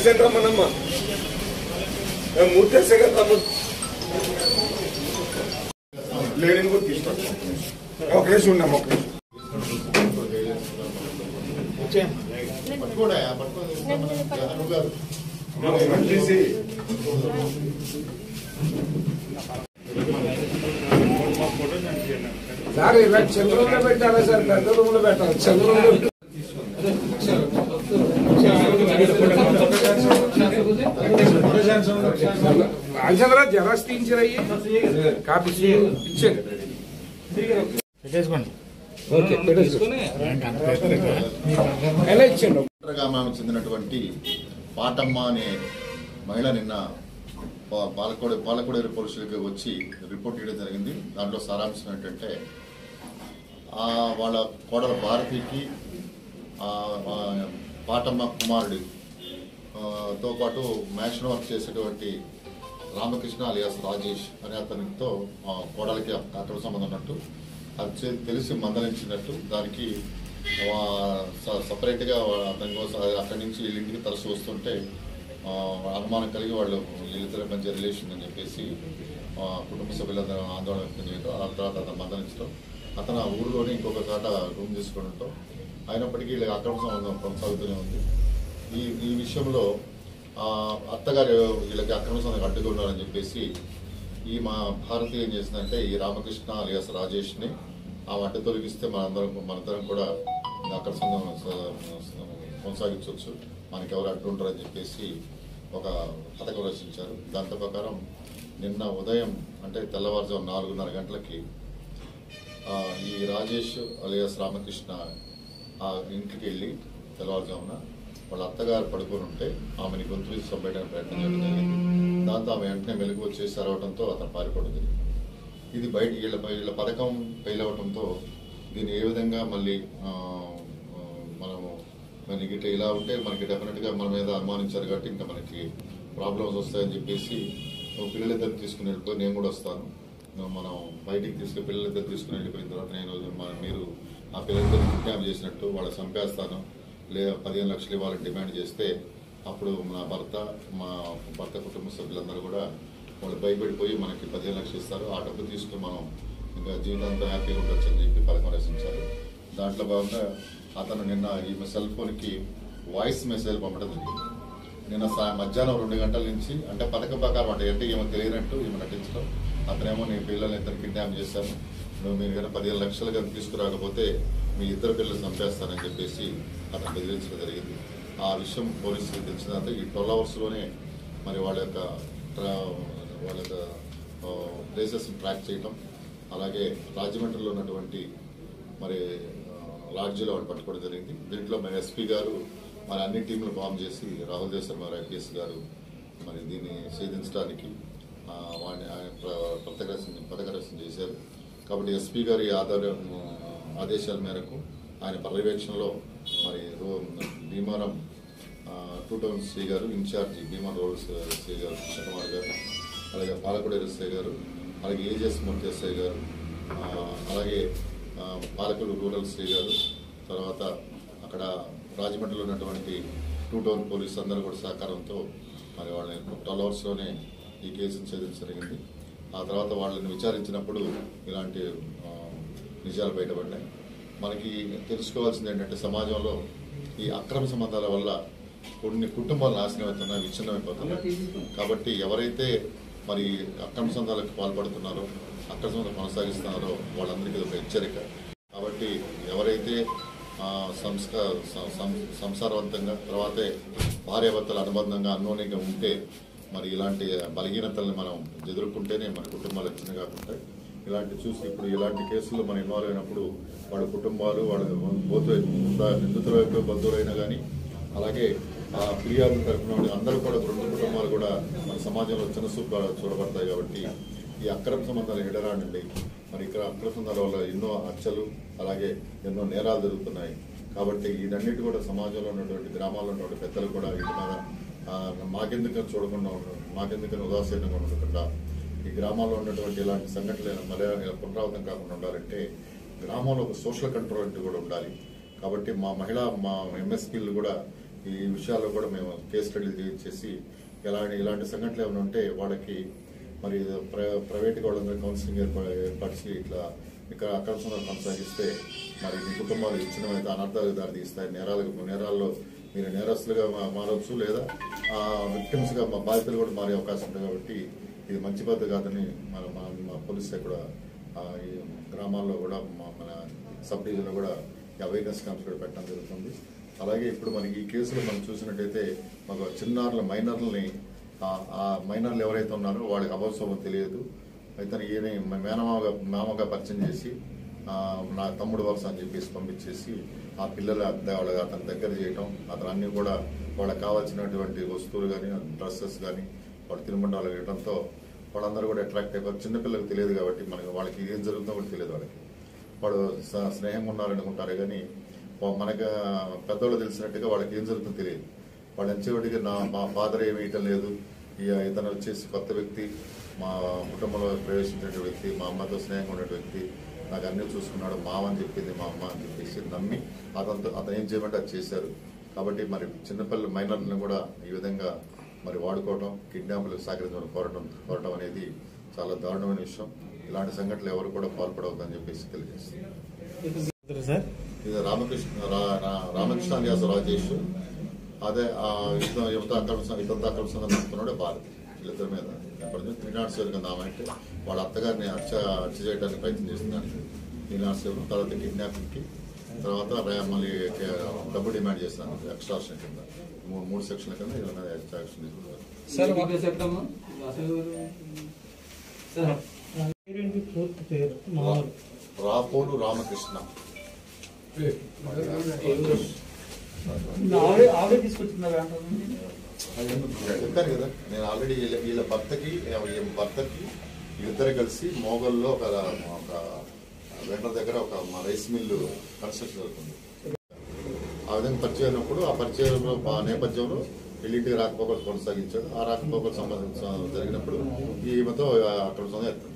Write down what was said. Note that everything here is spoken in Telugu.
అసెంట్ రమ్మనమ్మా ఏ, మూర్తి వస్తే కదా తమ్ముడు లేడీని కూడా తీసుకోండి ఒక నిమిషం ఉండమ్మా ఒక నిమిషం తీసి సార్ ఇలా చిన్న రూమ్ లో పెట్టాలా సార్ పెద్ద రూమ్ లో పెట్టాలి చిన్న రూమ్ లో రాజచంద్ర జరాస్ తీయించారయ్యి కాపీ ఇచ్చాను ఓకే పెట్టేసుకోండి. ఎలా ఇచ్చాడు గ్రామానికి చెందినటువంటి పాటమ్మ అనే మహిళ నిన్న పా- పాలకోడ పాలకోడేరు పోలీసులకి వచ్చి రిపోర్ట్ ఇవ్వడం జరిగింది దాంట్లో సారాంశం ఏంటంటే ఆ వాళ్ళ కోడల భారతికి ఆ, ఆ, పాటమ్మ కుమారుడి ఆ, తో పాటు మ్యాషన్ వర్క్ చేసేటువంటి రామకృష్ణ అలియాస్ రాజేష్ అనే అతనితో ఆ, కోడలికి అక్కడ సంబంధం ఉన్నట్టు అది చే- తెలిసి మందలించినట్టు దానికి వా- స- సపరేట్గా వా- అతని కోసం అది అక్కడి నుంచి వీళ్ళ ఇంటికి తరచు వస్తుంటే ఆ, అనుమానం కలిగి వాళ్ళు వీళ్ళిద్దరి మధ్య రిలేషన్ అని చెప్పేసి ఆ, కుటుంబ సభ్యులందరూ ఆందోళన వ్యక్తం చేయడం ఆ తర్వాత అతను మందలించడం అతను ఆ ఊరిలోనే ఇంకొక చోట రూమ్ తీసుకోవడంతో అయినప్పటికీ వీళ్ళకి అక్రమ సంబంధం కొనసాగుతూనే ఉంది ఈ ఈ విషయంలో ఆ, అత్తగారు వీళ్ళకి అక్రమ సంబంధం అడ్డుగా ఉన్నారని చెప్పేసి ఈ మా భారతి ఏం చేసిందంటే ఈ రామకృష్ణ అలియాస్ రాజేష్ని ఆ అడ్డు తొలగిస్తే మనందరం మనందరం కూడా ఈ అక్రమ సంబంధం స- కొనసాగించవచ్చు మనకి ఎవరు అడ్డు ఉంటారని చెప్పేసి ఒక పథకం రచించారు దాంతో ప్రకారం నిన్న ఉదయం అంటే తెల్లవారుజాము నాలుగున్నర గంటలకి ఆ, ఈ రాజేష్ అలియాస్ రామకృష్ణ ఆ ఇంటికి వెళ్ళి తెల్లవారుజామున వాళ్ళ అత్తగారు పడుకొని ఉంటే ఆమెని గొంతు తీసి చంపేయడానికి ప్రయత్నం చేయడం జరిగింది దాంతో ఆమె వెంటనే మెలుగు వచ్చేసి అరవడంతో అతను పారిపోవడం జరిగింది ఇది బయట వీళ్ళ వీళ్ళ పథకం ఫెయిల్ అవడంతో దీన్ని ఏ విధంగా మళ్ళీ ఆ, ఆ, మనము మనకి ఇట్లా ఇలా ఉంటే మనకి డెఫినెట్గా మన మీద అనుమానించారు కాబట్టి ఇంకా మనకి ప్రాబ్లమ్స్ వస్తాయని చెప్పేసి నువ్వు పిల్లలిద్దరు తీసుకుని వెళ్ళిపోయి నేను కూడా వస్తాను నువ్వు మనం బయటికి తీసుకుని పిల్లలిద్దరు తీసుకుని వెళ్ళిపోయిన తర్వాత నేను మన మీరు ఆ పిల్లలిద్దరు కిడ్నాప్ చేసినట్టు వాళ్ళకి చంపేస్తాను లేదా పదిహేను లక్షలు ఇవ్వాలని డిమాండ్ చేస్తే అప్పుడు నా భర్త మా భర్త కుటుంబ సభ్యులందరూ కూడా వాళ్ళు భయపడిపోయి మనకి పదిహేను లక్షలు ఇస్తారు ఆ డబ్బు తీసుకుని మనం ఇంకా జీవితాంతం హ్యాపీగా ఉండొచ్చు అని చెప్పి పథకం రచించారు దాంట్లో భాగంగా అతను నిన్న ఈ సెల్ ఫోన్కి వాయిస్ మెసేజ్ పంపడం జరిగింది నిన్న సా- మధ్యాహ్నం రెండు గంటల నుంచి అంటే పథకం ప్రకారం అంటే అంటే ఏమో తెలియనట్టు ఈమె నటించడం అతనేమో నీ పిల్లల్ని ఇద్దరు కిడ్నాప్ చేశాను నువ్వు మీరు కనుక పదిహేను లక్షలు కనుక తీసుకురాకపోతే మీ ఇద్దరు పిల్లలు చంపేస్తానని చెప్పేసి అతను బెదిరించడం జరిగింది ఆ విషయం పోలీసులకు తెలిసిన తర్వాత ఈ ట్వెల్వ్ అవర్స్లోనే మరి వాళ్ళ యొక్క ట్రా- వాళ్ళ యొక్క ప్లేసెస్ ట్రాక్ చేయటం అలాగే రాజమండ్రిలో ఉన్నటువంటి మరి ఆ, లాడ్జిలో వాళ్ళు పట్టుకోవడం జరిగింది దీంట్లో మరి ఎస్పీ గారు మరి అన్ని టీంలు ఫామ్ చేసి రాహుల్ దేశర్ మరి ఐపీఎస్ గారు మరి దీన్ని ఛేదించడానికి ఆ, వాడిని ఆయన ప్ర- ప్రత్యేకరసం పథకరసం చేశారు కాబట్టి ఎస్పీ గారి ఆధార ఆదేశాల మేరకు ఆయన పర్యవేక్షణలో మరి రో- భీమారం ఆ, టూ టౌన్ శ్రీ గారు ఇన్ఛార్జి భీమా రోడ్స్ శ్రీ గారు కృష్ణకుమార్ గారు అలాగే పాలకొడేరు ఎస్ఐ గారు అలాగే ఏజెస్ మూర్తి ఎస్ఐ గారు ఆ, అలాగే ఆ, పాలకులు రూరల్ శ్రీ గారు తర్వాత అక్కడ రాజమండ్రిలో ఉన్నటువంటి టూ టౌన్ పోలీస్ అందరూ కూడా సహకారంతో మరి వాళ్ళని ట్వెల్వ్ అవర్స్లోనే ఈ కేసును ఛేదించడం జరిగింది ఆ తర్వాత వాళ్ళని విచారించినప్పుడు ఇలాంటి ఆ, నిజాలు బయటపడ్డాయి మనకి తెలుసుకోవాల్సింది ఏంటంటే సమాజంలో ఈ అక్రమ సంబంధాల వల్ల కొన్ని కుటుంబాలు నాశనం అవుతున్నాయి విచ్ఛిన్నమైపోతున్నాయి కాబట్టి ఎవరైతే మరి అక్రమ సంబంధాలకు పాల్పడుతున్నారో అక్రమ సంబంధాలు కొనసాగిస్తున్నారో వాళ్ళందరికీ ఇది ఒక హెచ్చరిక కాబట్టి ఎవరైతే ఆ, సంస్కా సం- సం- సంసారవంతంగా తర్వాతే భార్యాభర్తల అనుబంధంగా అన్యోన్యంగా ఉంటే మరి ఇలాంటి బలహీనతల్ని మనం ఎదుర్కొంటేనే మన కుటుంబాలు రక్షణగా ఉంటాయి ఇలాంటి చూసి ఇప్పుడు ఇలాంటి కేసుల్లో మనం ఇన్వాల్వ్ అయినప్పుడు వాళ్ళ కుటుంబాలు వాళ్ళ పోతే నిందితుల యొక్క బంధువులైనా కానీ అలాగే ఆ ఫిర్యాదు తరఫున ఉండే అందరూ కూడా రెండు కుటుంబాలు కూడా మన సమాజంలో చిన్న చూపు చూడబడతాయి కాబట్టి ఈ అక్రమ సంబంధాలు ఎడరానండి మరి ఇక్కడ అక్రమ సంబంధాల వల్ల ఎన్నో హత్యలు అలాగే ఎన్నో నేరాలు జరుగుతున్నాయి కాబట్టి ఇదన్నిటి కూడా సమాజంలో ఉన్నటువంటి గ్రామాల్లో ఉన్నటువంటి పెద్దలు కూడా వీటి మీద ఆ, మాకెందుకని చూడకుండా ఉండడం మాకెందుకని ఉదాసీనంగా ఉండకుండా ఈ గ్రామాల్లో ఉన్నటువంటి ఇలాంటి సంఘటనలు మళ్ళీ పునరావృతం కాకుండా ఉండాలంటే గ్రామంలో ఒక సోషల్ కంట్రోల్ అంటూ కూడా ఉండాలి కాబట్టి మా మహిళా మా ఎంఎస్పీలు కూడా ఈ విషయాల్లో కూడా మేము కేసు స్టడీ చేసి ఎలాంటి ఇలాంటి సంఘటనలు ఏమైనా ఉంటే వాళ్ళకి మరి ప్ర- ప్రైవేట్గా వాళ్ళందరూ కౌన్సిలింగ్ ఏర్ప- ఏర్పరిచి ఇట్లా ఇక్కడ అక్రమ కొనసాగిస్తే మరి మీ కుటుంబాలు ఇచ్చిన అనర్థాలకు దారి తీస్తాయి నేరాలకు నేరాల్లో మీరు నేరస్తులుగా మా- మారవచ్చు లేదా విక్టిమ్స్ గా మా బాధితులు కూడా మారే అవకాశం ఉంది కాబట్టి ఇది మంచి పద్ధతి కాదని మన మన- మా పోలీసులు కూడా ఆ, ఈ గ్రామాల్లో కూడా మా- మన సబ్ డివిజన్లో కూడా అవేర్నెస్ క్యాంప్స్ కూడా పెట్టడం జరుగుతుంది అలాగే ఇప్పుడు మనకి ఈ కేసులో మనం చూసినట్టయితే ఒక చిన్నారుల మైనర్లని ఆ- ఆ మైనర్లు ఎవరైతే ఉన్నారో వాళ్ళకి అభవసవం తెలియదు అయితే ఈయన మేనమావగా మామగా పరిచయం చేసి ఆ, నా తమ్ముడు వరుస అని చెప్పేసి పంపించేసి ఆ పిల్లల అద్దె వాళ్ళ అతని దగ్గర చేయటం అతను అన్ని కూడా వాళ్ళకి కావాల్సినటువంటి వస్తువులు కానీ డ్రెస్సెస్ కానీ వాళ్ళు తినుబండాలు ఇవ్వడంతో వాళ్ళందరూ కూడా అట్రాక్ట్ అయిపోయి చిన్నపిల్లలకు తెలియదు కాబట్టి మనకి వాళ్ళకి ఏం జరుగుతుందో కూడా తెలియదు వాళ్ళకి వాడు స- స్నేహంగా ఉన్నారనుకుంటారే కానీ వా- మనకు పెద్దవాళ్ళు తెలిసినట్టుగా వాళ్ళకి ఏం జరుగుతుందో తెలియదు వాళ్ళు ఎంచేవాడికి నా మా ఫాదర్ ఏమి ఇయటం లేదు ఈ ఇతను వచ్చేసి కొత్త వ్యక్తి మా కుటుంబంలో ప్రవేశించిన వ్యక్తి మా అమ్మతో స్నేహంగా ఉండే వ్యక్తి నాకు అన్ని చూసుకున్నాడు మామ అని చెప్పింది మా అమ్మ అని చెప్పేసి నమ్మి అతనితో అతను ఏం చేయమంటే అది చేశారు కాబట్టి మరి చిన్నపిల్లల మైనర్లను కూడా ఈ విధంగా మరి వాడుకోవటం కిడ్నాపులకు సహకరించడం కోరటం కోరటం అనేది చాలా దారుణమైన విషయం ఇలాంటి సంఘటనలు ఎవరు కూడా పాల్పడవద్దని చెప్పేసి తెలియజేస్తుంది సార్ ఇది రామకృష్ణ రా- రా- రామకృష్ణ అలియాస్ రాజేష్ అదే ఆ యుద్ధ యువత అక్రమ యుద్ధ అక్రమ సంఘం నడుపుతున్నాడు భారత్ వీళ్ళిద్దరి మీద ఇప్పుడు త్రినాడు సేవలు కింద ఆమె అంటే వాళ్ళ అత్తగారిని హత్య హత్య చేయడానికి ప్రయత్నం చేస్తున్నాను త్రినాడు సేవలు తర్వాత కిడ్నాపింగ్ కి తర్వాత రే- మళ్ళీ కే- డబ్బు డిమాండ్ చేస్తున్నాను ఎక్స్ట్రాషన్ కింద మూడు మూడు సెక్షన్ల కింద ఇలా ఎక్స్ట్రాక్షన్ తీసుకుంటారు సార్ చెప్తాము సార్ పేరేంటి పూర్తి పేరు మామూలు రాపోలు రామకృష్ణ ఆవిడే ఆవిడే తీసుకొచ్చిందా చెప్పాను కదా నేను ఆల్రెడీ వీళ్ళ వీళ్ళ భర్తకి ఈ భర్తకి వీళ్ళిద్దరు కలిసి మోగల్లో ఒక ఒక వెండర్ దగ్గర ఒక మా రైస్ మిల్లు కన్స్ట్రక్షన్ జరుగుతుంది ఆ విధంగా పరిచయం అయినప్పుడు ఆ పరిచయంలో ఆ నేపథ్యంలో పెళ్లింటికి రాకపోకలు కొనసాగించాడు ఆ రాకపోకలు సంబంధించిన జరిగినప్పుడు ఈమెతో అక్కడ సందర్భం